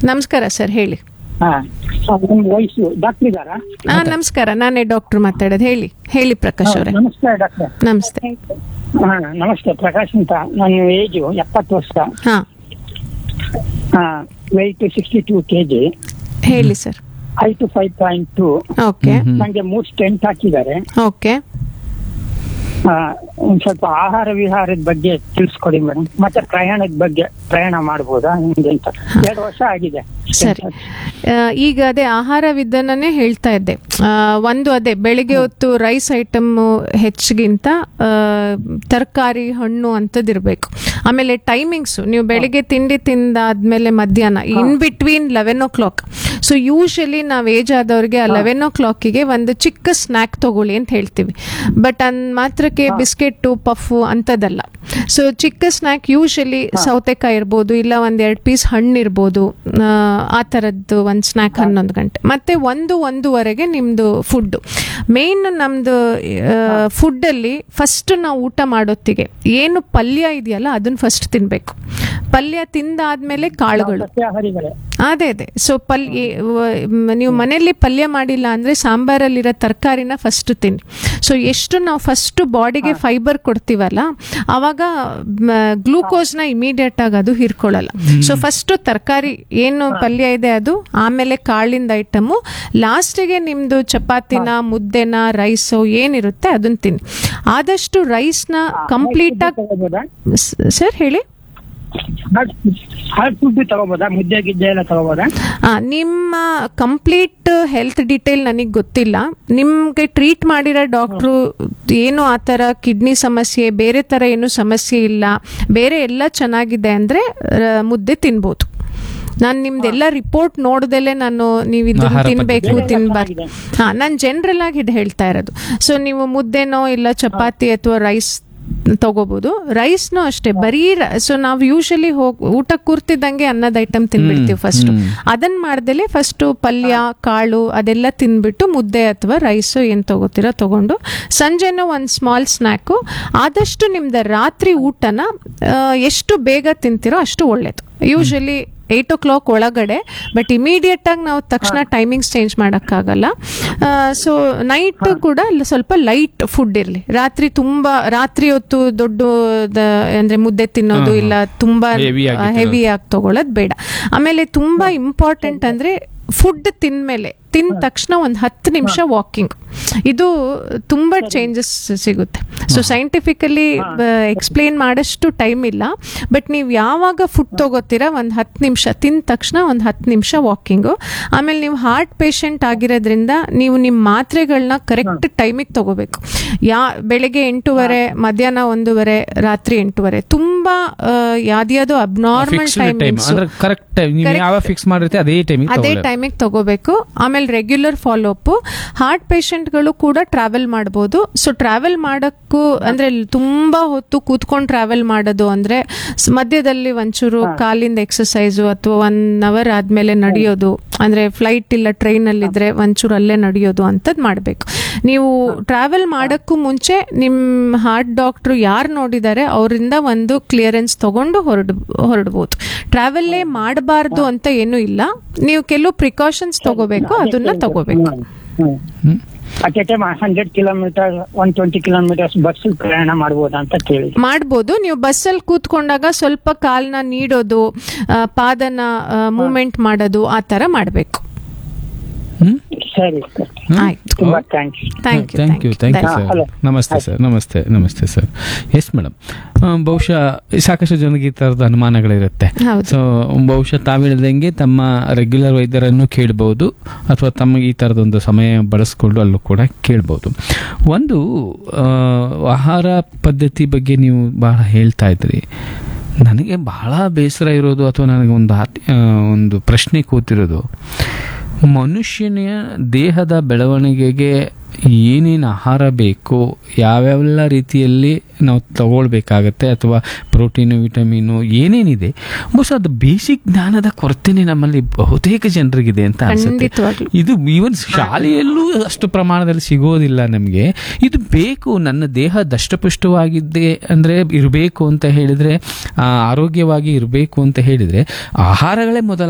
ನಮಸ್ಕಾರ ಸರ್ ಹೇಳಿ ಹಾ ನಿಮ್ಮ ವಯಸ್ಸು ಡಾಕ್ಟರ್ ಇದ್ದಾರಾ ಹಾ ನಮಸ್ಕಾರ ನಾನೇ ಡಾಕ್ಟರ್ ಮಾತಾಡೋದು ಹೇಳಿ ಹೇಳಿ ಪ್ರಕಾಶ್ ಅವರೇ ನಮಸ್ಕಾರ ಡಾಕ್ಟರ್ ನಮಸ್ತೆ ಹಾ ನಮಸ್ತೆ ಪ್ರಕಾಶ್ ಅಂತ ನನ್ನ ಏಜು ಎಪ್ಪತ್ತು ವರ್ಷ ಹಾ weight sixty two K G ಹೇಳಿ sir height five point two okay hmm. ನಂಗೆ ಮೂರು ಸ್ಟೆಂಟ್ ಹಾಕಿದ್ದಾರೆ ಓಕೆ ಆ, ಒಂದ್ ಸ್ವಲ್ಪ ಆಹಾರ ವಿಹಾರದ ಬಗ್ಗೆ ತಿಳಿಸ್ಕೊಡಿ ಮೇಡಮ್ ಮತ್ತೆ ಪ್ರಯಾಣದ ಬಗ್ಗೆ ಪ್ರಯಾಣ ಮಾಡ್ಬೋದಾ ಹಿಂಗೆ ಅಂತ ಎರಡು ವರ್ಷ ಆಗಿದೆ ಸರಿ ಆ, ಈಗ ಅದೇ ಆಹಾರ ವಿಧಾನನೇ ಹೇಳ್ತಾ ಇದ್ದೆ ಆ, ಒಂದು ಅದೇ ಬೆಳಿಗ್ಗೆ ಹೊತ್ತು ರೈಸ್ ಐಟಮ್ ಹೆಚ್ಚಿಗಿಂತ ತರಕಾರಿ ಹಣ್ಣು ಅಂಥದ್ದಿರಬೇಕು ಆಮೇಲೆ ಟೈಮಿಂಗ್ಸ್ ನೀವು ಬೆಳಿಗ್ಗೆ ತಿಂಡಿ ತಿಂದಾದ್ಮೇಲೆ ಮಧ್ಯಾಹ್ನ in between eleven o'clock so usually ನಾವು ಏಜ್ ಆದವ್ರಿಗೆ ಆ ಲೆವೆನ್ ಓ ಕ್ಲಾಕಿಗೆ ಒಂದು ಚಿಕ್ಕ ಸ್ನ್ಯಾಕ್ ತಗೊಳ್ಳಿ ಅಂತ ಹೇಳ್ತೀವಿ ಬಟ್ ಅನ್ ಮಾತ್ರಕ್ಕೆ ಬಿಸ್ಕೆಟ್ಟು ಪಫು ಅಂಥದ್ದಲ್ಲ ಸೊ ಚಿಕ್ಕ ಸ್ನ್ಯಾಕ್ ಯೂಶಲಿ ಸೌತೆಕಾಯಿ ಇರ್ಬೋದು ಇಲ್ಲ ಒಂದ್ ಎರಡು ಪೀಸ್ ಹಣ್ಣು ಇರ್ಬೋದು ಆ, ಆ ಥರದ್ದು ಒಂದು ಸ್ನ್ಯಾಕ್ ಹನ್ನೊಂದು ಗಂಟೆ ಮತ್ತೆ ಒಂದು ಒಂದೂವರೆಗೆ ನಿಮ್ಮದು ಫುಡ್ಡು ಮೇನ್ ನಮ್ಮದು ಫುಡ್ಡಲ್ಲಿ ಫಸ್ಟ್ ನಾವು ಊಟ ಮಾಡೋತ್ತಿಗೆ ಏನು ಪಲ್ಯ ಇದೆಯಲ್ಲ ಅದನ್ನ ಫಸ್ಟ್ ತಿನ್ನಬೇಕು ಪಲ್ಯ ತಿಂದಾದ್ಮೇಲೆ ಕಾಳುಗಳು ಸಸ್ಯಾಹಾರಿಗಳೇ ಅದೇ ಅದೇ ಸೊ ಪಲ್ಯ ನೀವು ಮನೆಯಲ್ಲಿ ಪಲ್ಯ ಮಾಡಿಲ್ಲ ಅಂದ್ರೆ ಸಾಂಬಾರಲ್ಲಿರೋ ತರಕಾರಿನ ಫಸ್ಟ್ ತಿನ್ನಿ ಸೊ ಎಷ್ಟು ನಾವು ಫಸ್ಟ್ ಬಾಡಿಗೆ ಫೈಬರ್ ಕೊಡ್ತೀವಲ್ಲ ಅವಾಗ ಗ್ಲೂಕೋಸ್ನ ಇಮಿಡಿಯೇಟ್ ಆಗಿ ಅದು ಹೀರ್ಕೊಳ್ಳಲ್ಲ ಸೊ ಫಸ್ಟ್ ತರಕಾರಿ ಏನು ಪಲ್ಯ ಇದೆ ಅದು ಆಮೇಲೆ ಕಾಳಿಂದ ಐಟಮು ಲಾಸ್ಟಿಗೆ ನಿಮ್ದು ಚಪಾತಿನ ಮುದ್ದೆನ ರೈಸು ಏನಿರುತ್ತೆ ಅದನ್ನ ತಿನ್ನಿ ಆದಷ್ಟು ರೈಸ್ನ ಕಂಪ್ಲೀಟ್ ಆಗಿ ತಗೋಬೋದಾ ಸರ್ ಹೇಳಿ ಹಾರ್ಡ್ ಫುಡ್ ತಗೋಬೋದಾ ಮುದ್ದೆ ಗಿದ್ದೆ ಎಲ್ಲ ತಗೋಬೋದಾ ಆ, ನಿಮ್ಮ ಕಂಪ್ಲೀಟ್ ಹೆಲ್ತ್ ಡೀಟೇಲ್ ನನಗೆ ಗೊತ್ತಿಲ್ಲ ನಿಮಗೆ ಟ್ರೀಟ್ ಮಾಡಿರೋ ಡಾಕ್ಟ್ರು ಏನು ಆ ಥರ ಕಿಡ್ನಿ ಸಮಸ್ಯೆ ಬೇರೆ ಥರ ಏನು ಸಮಸ್ಯೆ ಇಲ್ಲ ಬೇರೆ ಎಲ್ಲ ಚೆನ್ನಾಗಿದೆ ಅಂದರೆ ಮುದ್ದೆ ತಿನ್ಬೋದು ನಾನು ನಿಮ್ದೆಲ್ಲ ರಿಪೋರ್ಟ್ ನೋಡ್ದಲ್ಲೇ ನಾನು ನೀವು ಇದನ್ನ ಆಹಾರ ತಿನ್ಬೇಕು ಪದ್ಧತಿ. ತಿನ್ಬಾರ್ದು ಹಾ ನಾನು ಜನರಲ್ ಆಗಿ ಇದು ಹೇಳ್ತಾ ಇರೋದು ಸೊ ನೀವು ಮುದ್ದೆನೋ ಇಲ್ಲ ಚಪಾತಿ ಅಥವಾ ರೈಸ್ ತಗೋಬಹುದು ರೈಸ್ನು ಅಷ್ಟೇ ಬರೀ ಸೊ ನಾವು ಯೂಶಲಿ ಹೋಗ್ ಊಟ ಕೂರ್ತಿದ್ದಂಗೆ ಅನ್ನದ ಐಟಮ್ ತಿನ್ಬಿಡ್ತೀವಿ ಫಸ್ಟ್ ಹ್ಮ್. ಅದನ್ನ ಮಾಡ್ದಲೆ ಫಸ್ಟ್ ಪಲ್ಯ ಕಾಳು ಅದೆಲ್ಲ ತಿನ್ಬಿಟ್ಟು ಮುದ್ದೆ ಅಥವಾ ರೈಸ್ ಏನ್ ತಗೋತೀರಾ ತಗೊಂಡು ಸಂಜೆನೂ ಒಂದು ಸ್ಮಾಲ್ ಸ್ನ್ಯಾಕು ಆದಷ್ಟು ನಿಮ್ದು ರಾತ್ರಿ ಊಟನ ಆ, ಎಷ್ಟು ಬೇಗ ತಿಂತೀರೋ ಅಷ್ಟು ಒಳ್ಳೇದು ಯೂಶಲಿ ಏಯ್ಟ್ ಓ ಕ್ಲಾಕ್ ಒಳಗಡೆ ಬಟ್ ಇಮಿಡಿಯೇಟ್ ಆಗಿ ನಾವು ತಕ್ಷಣ ಟೈಮಿಂಗ್ಸ್ ಚೇಂಜ್ ಮಾಡೋಕ್ಕಾಗಲ್ಲ ಸೊ ನೈಟ್ ಕೂಡ ಲ- ಸ್ವಲ್ಪ ಲೈಟ್ ಫುಡ್ ಇರಲಿ ರಾತ್ರಿ ತುಂಬಾ ರಾತ್ರಿ ಹೊತ್ತು ದೊಡ್ಡ ದ- ಅಂದ್ರೆ ಮುದ್ದೆ ತಿನ್ನೋದು ಹಾ, ಹಾ. ಇಲ್ಲ ತುಂಬಾ Heavy ಆಗಿ ಹೆವಿ ಆಗಿ ತಗೊಳ್ಳೋದು ಬೇಡ ಆಮೇಲೆ ತುಂಬಾ ಇಂಪಾರ್ಟೆಂಟ್ ಅಂದ್ರೆ ಫುಡ್ ತಿಂದ್ಮೇಲೆ ತಿಂದ ತಕ್ಷಣ ಒಂದು ಹತ್ತು ನಿಮಿಷ ವಾಕಿಂಗ್ ಇದು ತುಂಬಾ ಚೇಂಜಸ್ ಸಿಗುತ್ತೆ ಸೊ ಸೈಂಟಿಫಿಕಲಿ ಎಕ್ಸ್ಪ್ಲೇನ್ ಮಾಡಷ್ಟು ಟೈಮ್ ಇಲ್ಲ ಬಟ್ ನೀವು ಯಾವಾಗ ಫುಡ್ ತಗೋತೀರಾ ಒಂದು ಹತ್ತು ನಿಮಿಷ ತಿಂದ ತಕ್ಷಣ ಒಂದು ಹತ್ತು ನಿಮಿಷ ವಾಕಿಂಗು ಆಮೇಲೆ ನೀವು ಹಾರ್ಟ್ ಪೇಷಂಟ್ ಆಗಿರೋದ್ರಿಂದ ನೀವು ನಿಮ್ಮ ಮಾತ್ರೆಗಳನ್ನ ಕರೆಕ್ಟ್ ಟೈಮಿಗೆ ತಗೋಬೇಕು ಯಾ ಬೆಳಗ್ಗೆ ಎಂಟೂವರೆ ಮಧ್ಯಾಹ್ನ ಒಂದೂವರೆ ರಾತ್ರಿ ಎಂಟೂವರೆ ತುಂಬಾ ಆ, ಯಾವ್ದ್ಯಾವ್ದೋ ಅಬ್ನಾರ್ಮಲ್ ಫಿಕ್ಸ್ಡ್ ಟೈಮ್ ಟೈಮಿಂಗ್ಸ್ ಅಂದ್ರೆ ಕರೆಕ್ಟ್ ಟೈಮ್ ನೀವು Correct. ಯಾವ ಫಿಕ್ಸ್ ಮಾಡಿರುತ್ತೆ ಅದೇ ಟೈಮಿಗೆ ಅದೇ ಟೈಮಿಗೆ ತಗೋಬೇಕು ಆಮೇಲೆ ರೆಗ್ಯುಲರ್ ಫಾಲೋ ಅಪ್ ಹಾರ್ಟ್ ಪೇಷಂಟ್ಗಳು ಕೂಡ ಟ್ರಾವೆಲ್ ಮಾಡ್ಬೋದು ಸೊ ಟ್ರಾವೆಲ್ ಮಾಡಕ್ಕೂ ಅಂದ್ರೆ ಇಲ್ಲಿ ತುಂಬಾ ಹೊತ್ತು ಕೂತ್ಕೊಂಡು ಟ್ರಾವೆಲ್ ಮಾಡೋದು ಅಂದ್ರೆ ಸ್- ಮಧ್ಯದಲ್ಲಿ ಒಂಚೂರು ಕಾಲಿಂದ ಎಕ್ಸಸೈಸು ಅಥವಾ ಒನ್ ಅವರ್ ಆದ್ಮೇಲೆ ನಡೆಯೋದು ಅಂದ್ರೆ ಫ್ಲೈಟ್ ಇಲ್ಲ ಟ್ರೈನ್ ಅಲ್ಲಿ ಇದ್ರೆ ಒಂಚೂರು ಅಲ್ಲೇ ನಡೆಯೋದು ಅಂತದ್ ಮಾಡ್ಬೇಕು ನೀವು ಟ್ರಾವೆಲ್ ಮಾಡಕ್ಕೂ ಮುಂಚೆ ನಿಮ್ಮ ಹಾರ್ಟ್ ಡಾಕ್ಟ್ರು ಯಾರು ನೋಡಿದ್ದಾರೆ ಅವರಿಂದ ಒಂದು ಕ್ಲಿಯರೆನ್ಸ್ ತಗೊಂಡು ಹೊರಡ್ ಹೊರಡ್ಬೋದು ಟ್ರಾವೆಲ್ಲೇ ಮಾಡಬಾರ್ದು ಅಂತ ಏನೂ ಇಲ್ಲ ನೀವು ಕೆಲವು ಪ್ರಿಕಾಷನ್ಸ್ ತಗೋಬೇಕು ಅದನ್ನ ತಗೋಬೇಕು at a time hundred kilometre one twenty kilometres bus ಪ್ರಯಾಣ ಮಾಡ್ಬೋದಾ ಅಂತ ಕೇಳಿ ಮಾಡ್ಬೋದು ನೀವು ಬಸ್ಸಲ್ಲಿ ಕೂತ್ಕೊಂಡಾಗ ಸ್ವಲ್ಪ ಕಾಲ್ನ ನೀಡೋದು ಆ, ಪಾದನ ಮೂಮೆಂಟ್ ಮಾಡೋದು ಆ ತರ ಮಾಡಬೇಕು ಹ್ಮ್ ಸರಿ ಸರ್ ಆಯ್ತು ತುಂಬಾ thanks thank you thank you thank you ಹಾ, ಸರ್ hello. ನಮಸ್ತೆ ಸರ್ ನಮಸ್ತೆ ನಮಸ್ತೆ ಸರ್ ಎಸ್ ಮೇಡಮ್ ಬಹುಶಃ ಸಾಕಷ್ಟು ಜನಕ್ಕೆ ಈ ಥರದ ಅನುಮಾನಗಳಿರುತ್ತೆ ಹೌದು. ಸೊ ಬಹುಶಃ ತಾವು ಹೇಳ್ದಂಗೆ ತಮ್ಮ ರೆಗ್ಯುಲರ್ ವೈದ್ಯರನ್ನು ಕೇಳ್ಬೋದು ಅಥವಾ ತಮಗೆ ಈ ಥರದೊಂದು ಸಮಯ ಬಳಸ್ಕೊಂಡು ಅಲ್ಲೂ ಕೂಡ ಕೇಳ್ಬೋದು ಒಂದು ಆ, ಆಹಾರ ಪದ್ಧತಿ ಬಗ್ಗೆ ನೀವು ಬಹಳ ಹೇಳ್ತಾ ಇದ್ರಿ ನನಗೆ ಬಹಳ ಬೇಸರ ಇರೋದು ಅಥವಾ ನನಗೆ ಒಂದು ಆತ್- ಆ, ಒಂದು ಪ್ರಶ್ನೆ ಕೂತಿರೋದು ಮನುಷ್ಯನ ದೇಹದ ಬೆಳವಣಿಗೆಗೆ ಏನೇನು ಆಹಾರ ಬೇಕು ಯಾವ್ಯಾವೆಲ್ಲ ರೀತಿಯಲ್ಲಿ ನಾವು ತಗೊಳ್ಬೇಕಾಗತ್ತೆ ಅಥವಾ ಪ್ರೋಟೀನು ವಿಟಮಿನು ಏನೇನಿದೆ ಬಹುಶಃ ಅದು ಬೇಸಿಕ್ ಜ್ಞಾನದ ಕೊರತೆನೇ ನಮ್ಮಲ್ಲಿ ಬಹುತೇಕ ಜನರಿಗಿದೆ ಅಂತ ಅನ್ಸುತ್ತೆ ಖಂಡಿತವಾಗ್ಲೂ. ಇದು ಈವನ್ ಶಾಲೆಯಲ್ಲೂ ಅಷ್ಟು ಪ್ರಮಾಣದಲ್ಲಿ ಸಿಗೋದಿಲ್ಲ ನಮಗೆ ಇದು ಬೇಕು ನನ್ನ ದೇಹ ದಷ್ಟಪುಷ್ಟವಾಗಿದ್ದೆ ಅಂದರೆ ಇರಬೇಕು ಅಂತ ಹೇಳಿದ್ರೆ ಆ, ಆರೋಗ್ಯವಾಗಿ ಇರಬೇಕು ಅಂತ ಹೇಳಿದ್ರೆ ಆಹಾರಗಳೇ ಮೊದಲ